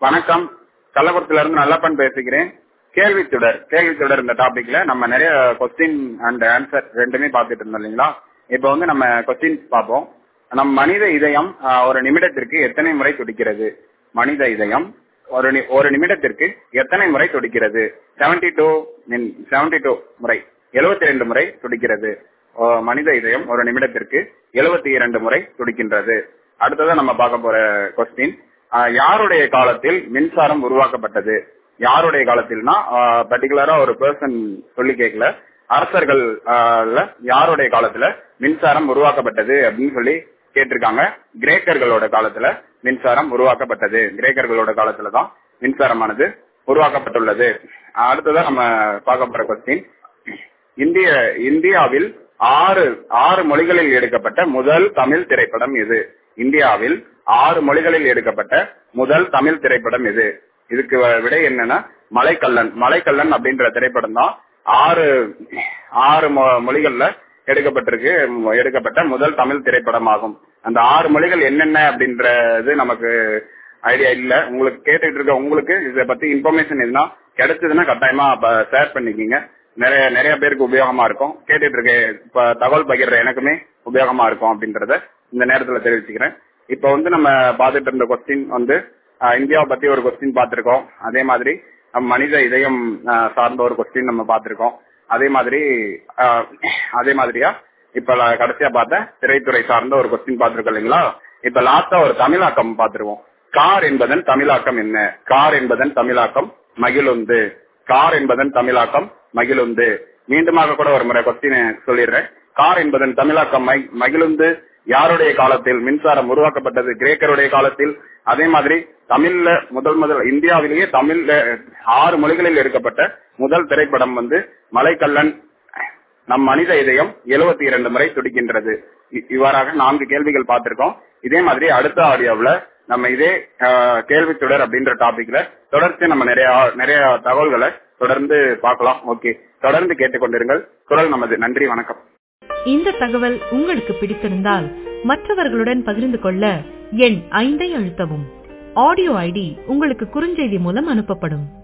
வணக்கம் கள்ளக்குறிச்சில இருந்து நல்லப்பன் பேசுகிறேன் கேள்வி தொடர் கேள்வி தொடர் இந்த டாபிக்ல நம்ம நிறைய கொஸ்டின் அண்ட் ஆன்சர் ரெண்டுமே பார்த்துட்டு இருந்தோம் இல்லைங்களா இப்போ வந்து நம்ம கொஸ்டின் பார்ப்போம் நம் மனித இதயம் ஆஹ், ஒரு நிமிடத்திற்கு எத்தனை முறை துடிக்கிறது மனித இதயம் ஒரு நி- ஒரு நிமிடத்திற்கு எத்தனை முறை துடிக்கிறது செவன்டி டூ செவன்டி டூ முறை எழுபத்தி ரெண்டு முறை துடிக்கிறது ஓ, மனித இதயம் ஒரு நிமிடத்திற்கு எழுபத்தி இரண்டு முறை துடிக்கின்றது அடுத்ததா நம்ம பார்க்க போற கொஸ்டின் யாருடைய காலத்தில் மின்சாரம் உருவாக்கப்பட்டது யாருடைய காலத்தில்னா பர்டிகுலரா ஒரு பர்சன் சொல்லி கேட்கல அரசர்கள் ஆஹ், ல யாருடைய காலத்துல மின்சாரம் உருவாக்கப்பட்டது அப்படின்னு சொல்லி கேட்டிருக்காங்க கிரேக்கர்களோட காலத்துல மின்சாரம் உருவாக்கப்பட்டது கிரேக்கர்களோட காலத்துல தான் மின்சாரமானது உருவாக்கப்பட்டுள்ளது அடுத்ததா நம்ம பார்க்க போற கொஸ்டின் இந்திய இந்தியாவில் ஆறு ஆறு மொழிகளில் எடுக்கப்பட்ட முதல் தமிழ் திரைப்படம் எது இந்தியாவில் ஆறு மொழிகளில் எடுக்கப்பட்ட முதல் தமிழ் திரைப்படம் எது இதுக்கு வ- விடை என்னன்னா மலைக்கல்லன் மலைக்கல்லன் அப்படின்ற திரைப்படம் தான் ஆறு ஆறு மொ- மொழிகள்ல எடுக்கப்பட்டிருக்கு ம், எடுக்கப்பட்ட முதல் தமிழ் திரைப்படம் ஆகும் அந்த ஆறு மொழிகள் என்னென்ன அப்படின்றது நமக்கு ஐடியா இல்ல உங்களுக்கு கேட்டுட்டு இருக்க உங்களுக்கு இத பத்தி இன்ஃபர்மேஷன் எதுனா கிடைச்சதுன்னா கட்டாயமா ஷேர் பண்ணிக்கிங்க நிறைய நிறைய பேருக்கு உபயோகமா இருக்கும் கேட்டுட்டு இருக்க இப்ப தகவல் பகிர்ற எனக்குமே உபயோகமா இருக்கும் அப்படின்றத இந்த நேரத்துல தெரிவிச்சுக்கிறேன் இப்ப வந்து நம்ம பார்த்துட்டு இருந்த கொஸ்டின் வந்து ஆஹ், இந்தியாவை பத்தி ஒரு கொஸ்டின் பார்த்திருக்கோம் அதே மாதிரி நம்ம மனித இதயம் ஆஹ், சார்ந்த ஒரு கொஸ்டின் நம்ம பார்த்திருக்கோம் அதே மாதிரி ஆஹ், அதே மாதிரியா இப்ப நான் கடைசியா பார்த்த திரைத்துறை சார்ந்த ஒரு கொஸ்டின் பார்த்திருக்கோம் இல்லைங்களா இப்ப லாஸ்டா ஒரு தமிழாக்கம் பார்த்திருவோம் கார் என்பதன் தமிழாக்கம் என்ன கார் என்பதன் தமிழாக்கம் மகிழுந்து கார் என்பதன் தமிழாக்கம் மகிழுந்து மீண்டுமாக கூட ஒரு முறை கொஸ்டின் சொல்லிடுறேன் கார் என்பதன் தமிழாக்கம் மகி- மகிழுந்து யாருடைய காலத்தில் மின்சாரம் உருவாக்கப்பட்டது கிரேக்கருடைய காலத்தில் அதே மாதிரி தமிழ்ல முதல் முதல் இந்தியாவிலேயே தமிழ்ல ஆறு மொழிகளில் எடுக்கப்பட்ட முதல் திரைப்படம் வந்து மலைக்கல்லன் நம் மனித இதயம் 72 இரண்டு முறை துடிக்கின்றது இ- இவ்வாறாக நான்கு கேள்விகள் பார்த்திருக்கோம் இதே மாதிரி அடுத்த ஆடியோவுல நம்ம இதே ஆஹ், கேள்வி தொடர் அப்படின்ற டாபிக்ல தொடர்ச்சி நம்ம நிறைய நிறைய தகவல்களை தொடர்ந்து பார்க்கலாம் ஓகே தொடர்ந்து கேட்டுக்கொண்டிருங்கள் குரல் நமது நன்றி வணக்கம் இந்த தகவல் உங்களுக்கு பிடித்திருந்தால் மற்றவர்களுடன் பகிர்ந்து கொள்ள எண் ஐந்தை அழுத்தவும் ஆடியோ ஐடி உங்களுக்கு குறுஞ்செய்தி மூலம் அனுப்பப்படும்